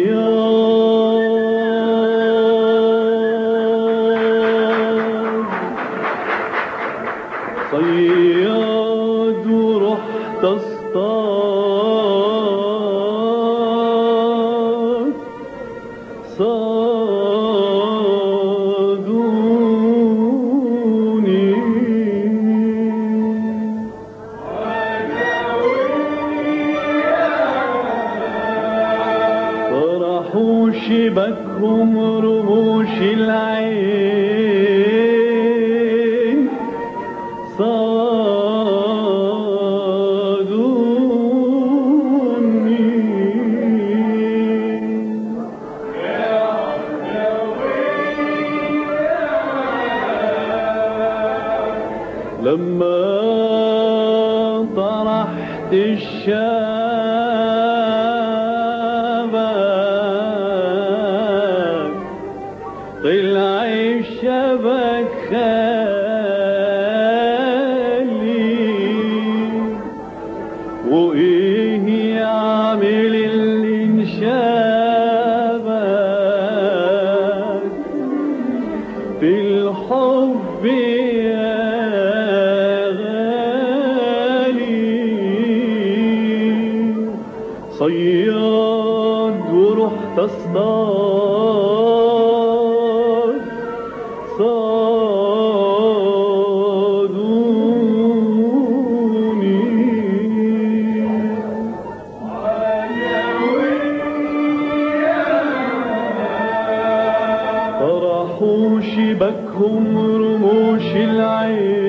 صياد صياد ورحت اصطاد صادوني طرحوا شبكهم رموش العين صادوني لما طرحت الشبك طلع الشبك خالي وايه يعمل اللي انشبك في الحب يا غالي صياد ورحت اصطاد صادوني طرحوا شبكهم رموش العين